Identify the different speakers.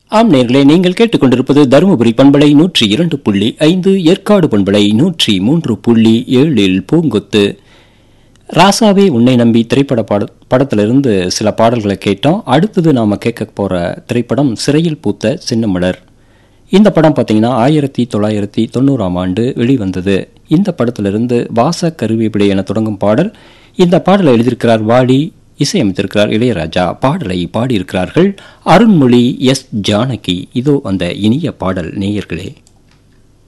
Speaker 1: ஆம் நேர்களே நீங்கள் கேட்டுக்கொண்டிருப்பது தருமபுரி பண்பலை நூற்றி இரண்டு புள்ளி ஐந்து ஏற்காடு பண்பலை நூற்றி மூன்று புள்ளி ஏழில் பூங்கொத்து ராசாவே உன்னை நம்பி திரைப்பட பாட படத்திலிருந்து சில பாடல்களை கேட்டோம் அடுத்தது நாம கேட்க போற திரைப்படம் சிறையில் பூத்த சின்னமலர் இந்த படம் பார்த்தீங்கன்னா ஆயிரத்தி தொள்ளாயிரத்தி தொண்ணூறாம் ஆண்டு வெளிவந்தது இந்த படத்திலிருந்து வாச கருவிபிடை என தொடங்கும் பாடல் இந்த பாடலை எழுதியிருக்கிறார் வாலி இசையமைத்திருக்கிறார் இளையராஜா பாடலை பாடியிருக்கிறார்கள் அருண்மொழி எஸ் ஜானகி இதோ அந்த இனிய பாடல் நேயர்களே